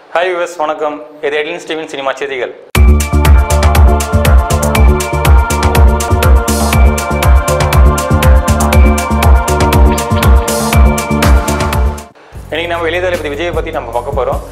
hi US வணக்கம் இது எட்லின் Steven cinema செய்திகள் இன்னைக்கு நம்ம இளைய தளபதி விஜய் பற்றி நம்ம பார்க்க போகிறோம்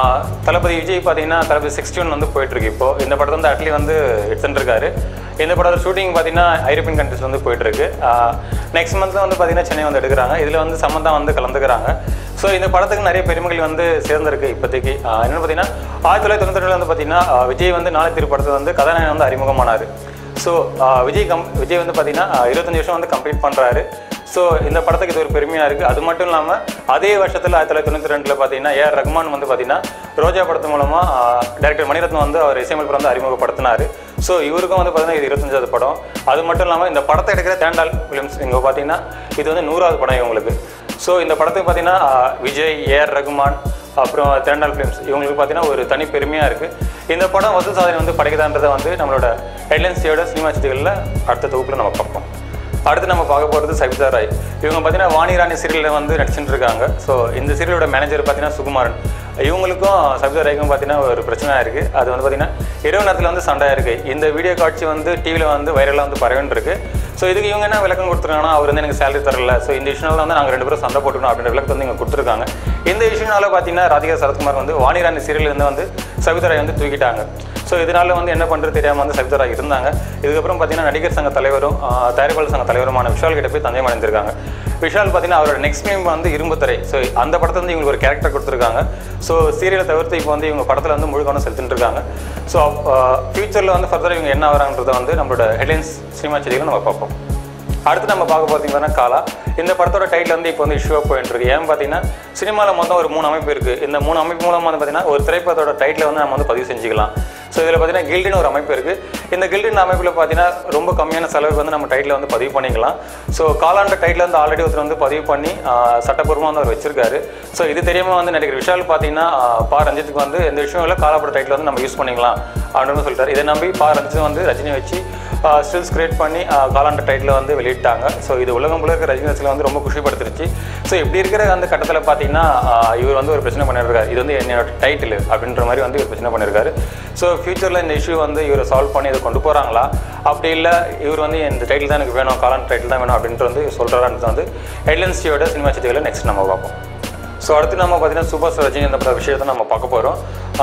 தளபதி விஜய் பார்த்தீங்கன்னா தளபதி சிக்ஸ்டி ஒன் வந்து போயிட்டுருக்கு இப்போ இந்த படத்தை வந்து அட்லி வந்து எடுத்துட்டுருக்காரு இந்த படத்தோட ஷூட்டிங் பார்த்தீங்கன்னா ஐரோப்பியன் கண்ட்ரிஸ் வந்து போயிட்டுருக்கு நெக்ஸ்ட் மந்த்தில் வந்து பார்த்தீங்கன்னா சென்னை வந்து எடுக்கிறாங்க இதில் வந்து சம்மந்தா வந்து கலந்துக்கிறாங்க ஸோ இந்த படத்துக்கு நிறைய பெருமைகள் வந்து சேர்ந்துருக்கு இப்போதைக்கு ஆஹ் என்னன்னு பார்த்தீங்கன்னா ஆயிரத்தி தொள்ளாயிரத்தி தொண்ணூற்றி ரெண்டுல வந்து பார்த்தீங்கன்னா ஆஹ் விஜய் வந்து நாளை திருப்படத்தில் வந்து கதாநாயகன் வந்து அறிமுகமானார் ஸோ விஜய் கம் விஜய் வந்து பார்த்தீங்கன்னா ஆஹ் இருபத்தஞ்சு வருஷம் வந்து கம்ப்ளீட் பண்ணுறாரு ஸோ இந்த படத்துக்கு இது ஒரு பெருமையாக இருக்குது அது மட்டும் இல்லாமல் அதே வருஷத்தில் ஆயிரத்தி தொள்ளாயிரத்தி தொண்ணூற்றி ரெண்டில் பார்த்தீங்கன்னா ஏஆர் ரஹ்மான் வந்து பார்த்தீங்கன்னா ரோஜா படத்து மூலமாக டேரக்டர் மணிரத்னம் வந்து அவர் இசையமைப்பு வந்து அறிமுகப்படுத்தினார் ஸோ இவருக்கும் வந்து பார்த்தீங்கன்னா இது இருபத்தஞ்சாவது படம் அது மட்டும் இல்லாமல் இந்த படத்தை எடுக்கிற தேண்டால் ஃபிலிம்ஸ் இங்கே பார்த்தீங்கன்னா இது வந்து நூறாவது படம் இவங்களுக்கு ஸோ இந்த படத்துக்கு பார்த்தீங்கன்னா ஆஹ் விஜய் ஏஆர் ரகுமான் அப்புறம் தேண்டால் ஃபிலிம்ஸ் இவங்களுக்கு பார்த்தீங்கன்னா ஒரு தனி பெருமையாக இருக்குது இந்த படம் வசூல் சாதனை வந்து படைக்குதான்றதை வந்து நம்மளோட ஹெட்லைன்ஸியோட சினிமா செய்திகளில் அடுத்த தொகுப்பில் நம்ம பார்ப்போம் அடுத்து நம்ம பார்க்க போகிறது சவிதா ராய் இவங்க பார்த்தீங்கன்னா வாணி ராணி சீரியலில் வந்து நடிச்சுட்டு இருக்காங்க ஸோ இந்த சீரியலோட மேனேஜர் பார்த்தீங்கன்னா சுகுமாரன் இவங்களுக்கும் சவிதா ராய்க்கும் பார்த்தீங்கன்னா ஒரு பிரச்சனை இருக்குது அது வந்து பார்த்தீங்கன்னா இரவு நேரத்தில் வந்து சண்டையாக இருக்குது இந்த வீடியோ காட்சி வந்து டிவியில் வந்து வைரலாக வந்து பரவின்னு இருக்கு ஸோ இதுக்கு இவங்க என்ன விளக்கம் கொடுத்துருக்காங்கன்னா அவர் வந்து எனக்கு சேலரி தரல ஸோ இந்த இஷ்யூனால வந்து நாங்கள் ரெண்டு பேரும் சண்டை போட்டுக்கணும் அப்படின்ற விளக்கத்தை வந்து இங்கே கொடுத்துருக்காங்க இந்த இஷ்யூனால பார்த்தீங்கன்னா ராதிகா சரத்குமார் வந்து வாணிராணி சீரியல் வந்து சவிதா ராய் வந்து தூக்கிட்டாங்க ஸோ இதனால வந்து என்ன பண்ணுறது தெரியாமல் வந்து சவிதா ராய் இருந்தாங்க இதுக்கப்புறம் பார்த்தீங்கன்னா நடிகர் சங்க தலைவரும் ஆஹ், தயாரிப்பாளர் சங்க தலைவருமான விஷால் கிட்ட போய் தஞ்சம் அடைந்திருக்காங்க விஷால் பார்த்தீங்கன்னா அவரோட நெக்ஸ்ட் ஃபிலிம் வந்து இரும்புத்தரை ஸோ அந்த படத்தை வந்து இவங்களுக்கு ஒரு கேரக்டர் கொடுத்துருக்காங்க ஸோ சீரியலை தவிர்த்து இப்போ வந்து இவங்க படத்தில் வந்து முழு கவனம் செலுத்திட்டு இருக்காங்க ஸோ ஃபியூச்சரில் வந்து ஃபர்தர் இவங்க என்ன ஆகிறாங்கன்றதை வந்து நம்மளோட ஹெட்லைன்ஸ் சினிமா செய்திகளை நம்ம பார்ப்போம் அடுத்து நம்ம பார்க்க பார்த்தீங்கன்னா காலா இந்த படத்தோட டைட்டில் வந்து இப்போ வந்து இஷ்யூவாக போயிட்டு இருக்கு ஏன் பார்த்தீங்கன்னா சினிமாவில் மொத்தம் ஒரு மூணு அமைப்பு இருக்குது இந்த மூணு அமைப்பு மூலமாக வந்து பார்த்தீங்கன்னா ஒரு திரைப்படத்தோட டைட்டில் வந்து நம்ம வந்து பதிவு செஞ்சுக்கலாம் ஸோ இதில் பார்த்தீங்கன்னா கில்டுன்னு ஒரு அமைப்பு இருக்குது இந்த கில்டின் அமைப்பில் பார்த்தீங்கன்னா ரொம்ப கம்மியான செலவுக்கு வந்து நம்ம டைட்டில் வந்து பதிவு பண்ணிக்கலாம் ஸோ காலாண்ட டைட்டில் வந்து ஆல்ரெடி ஒருத்தர் வந்து பதிவு பண்ணி ஆஹ், சட்டப்பூர்வமாக வந்து அவர் வச்சிருக்காரு ஸோ இது தெரியாமல் வந்து நடிகர் விஷால் பார்த்தீங்கன்னா ஆஹ், பா ரஞ்சித்துக்கு வந்து எந்த விஷயம் இல்லை காலாப்பட டைட்டில் வந்து நம்ம யூஸ் பண்ணிக்கலாம் அப்படின்னு சொல்லிட்டாரு இதை நம்பி பா ரஞ்சித் வந்து ரஜினி வச்சு ஸ்டில்ஸ் கிரியேட் பண்ணி ஆஹ், காலாண்ட டைட்டில் வந்து வெளியிட்டாங்க ஸோ இது உலகம் முழுக்க இருக்கிற ரஜினி ரசிகர்களை வந்து ரொம்ப குஷிப்படுத்திருச்சு ஸோ இப்படி இருக்கிற அந்த கட்டத்தில் பார்த்தீங்கன்னா ஆஹ், இவர் வந்து ஒரு பிரச்சனை பண்ணியிருக்காரு இது வந்து என்னோட டைட்டில் அப்படின்ற மாதிரி வந்து இவர் பிரச்சனை பண்ணியிருக்காரு ஸோ ஃபியூச்சரில் இந்த இஷ்யூ வந்து இவரை சால்வ் பண்ணி இதை கொண்டு போகிறாங்களா அப்படி இல்லை இவர் வந்து இந்த டைட்டில் தான் எனக்கு வேணும் காலான் டைட்டில் தான் வேணும் அப்படின்ட்டு வந்து சொல்கிறான்றது வந்து ஹெட்லைன்ஸியோட சினிமா செய்திகளை நெக்ஸ்ட் நம்ம பார்ப்போம் ஸோ அடுத்து நம்ம பார்த்தீங்கன்னா சூப்பர் ஸ்டார் ரஜினிகாந்த் பட விஷயத்தை நம்ம பார்க்க போகிறோம்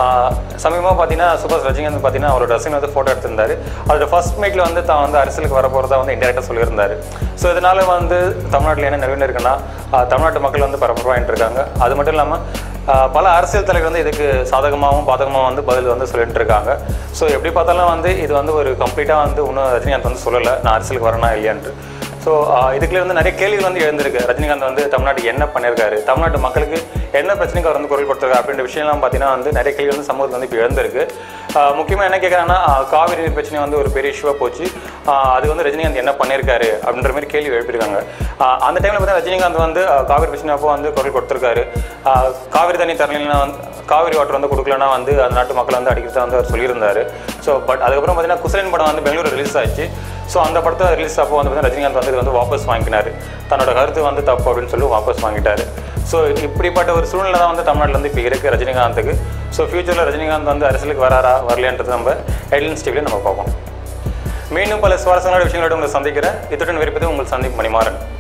சமீபமாக பார்த்தீங்கன்னா சூப்பர் ஸ்டார் ரஜினிகாந்த் பார்த்தீங்கன்னா அவரோட ரசிகன் வந்து ஃபோட்டோ எடுத்திருந்தாரு அதோட ஃபர்ஸ்ட் மீட்டில் வந்து தான் வந்து அரசியலுக்கு வர போகிறதா வந்து இன்டெரக்டாக சொல்லியிருந்தாரு ஸோ இதனால் வந்து தமிழ்நாட்டில் என்ன நிலவின இருக்குன்னா ஆஹ் தமிழ்நாட்டு மக்கள் வந்து பரபரப்பாகிட்டு இருக்காங்க அது மட்டும் இல்லாமல் ஆஹ் பல அரசியல் தலைவர் வந்து இதுக்கு சாதகமாகவும் பாதகமாகவும் வந்து பதில் வந்து சொல்லிட்டு இருக்காங்க ஸோ எப்படி பார்த்தாலும் வந்து இது வந்து ஒரு கம்ப்ளீட்டாக வந்து இன்னும் ரஜினிகாந்த் வந்து சொல்லலை நான் அரசியலுக்கு வரேனா இல்லையான்ட்டு ஸோ இதுக்குள்ள வந்து நிறைய கேள்விகள் வந்து எழுந்திருக்கு ரஜினிகாந்த் வந்து தமிழ்நாட்டுக்கு என்ன பண்ணியிருக்காரு தமிழ்நாட்டு மக்களுக்கு என்ன பிரச்சனைக்கு அவர் வந்து குரல் கொடுத்துருக்காரு அப்படின்ற விஷயம்லாம் பார்த்தீங்கன்னா வந்து நிறைய கேள்வி வந்து சமூகத்தில் வந்து இப்போ எழுந்திருக்கு முக்கியமாக என்ன கேட்குறாங்கன்னா காவிரி நீர் பிரச்சனை வந்து ஒரு பெரிய இஷ்யூவாக போச்சு ஆஹ் அது வந்து ரஜினிகாந்த் என்ன பண்ணியிருக்காரு அப்படின்ற மாதிரி கேள்வி எழுப்பியிருக்காங்க ஆஹ் அந்த டைமில் பார்த்தா ரஜினிகாந்த் வந்து ஆஹ் காவிரி பிரச்சனை அப்போ வந்து குரல் கொடுத்துருக்காரு ஆஹ் காவிரி தண்ணி தரலைன்னா வந்து காவிரி வாட்டர் வந்து கொடுக்கலன்னா வந்து அந்த நாட்டு மக்கள் வந்து அடிக்கிறதா வந்து அவர் சொல்லியிருந்தாரு ஸோ பட் அதுக்கப்புறம் பார்த்தீங்கன்னா குசலின் படம் வந்து பெங்களூர் ரிலீஸ் ஆச்சு ஸோ அந்த படத்தை ரிலீஸ் அப்போ வந்து பார்த்தீங்கன்னா ரஜினிகாந்த் வந்து இது வந்து வாபஸ் வாங்கினார் தன்னோட கருத்து வந்து தப்பு அப்படின்னு சொல்லி வாபஸ் வாங்கிட்டாரு ஸோ இப்படிப்பட்ட ஒரு சூழ்நிலை தான் வந்து தமிழ்நாட்டில் வந்து இப்போ இருக்குது ரஜினிகாந்துக்கு ஸோ ஃபியூச்சரில் ரஜினிகாந்த் வந்து அரசியலுக்கு வராரா வரலையான்றது நம்ம ஹெட்லைன்ஸ் டிவியில் நம்ம பார்ப்போம் மீண்டும் பல சுவாரஸ்யமான விஷயங்களோட உங்களை சந்திக்கிறேன் இத்துடன் விருப்பது உங்கள் சந்திப்பு மணிமாறன்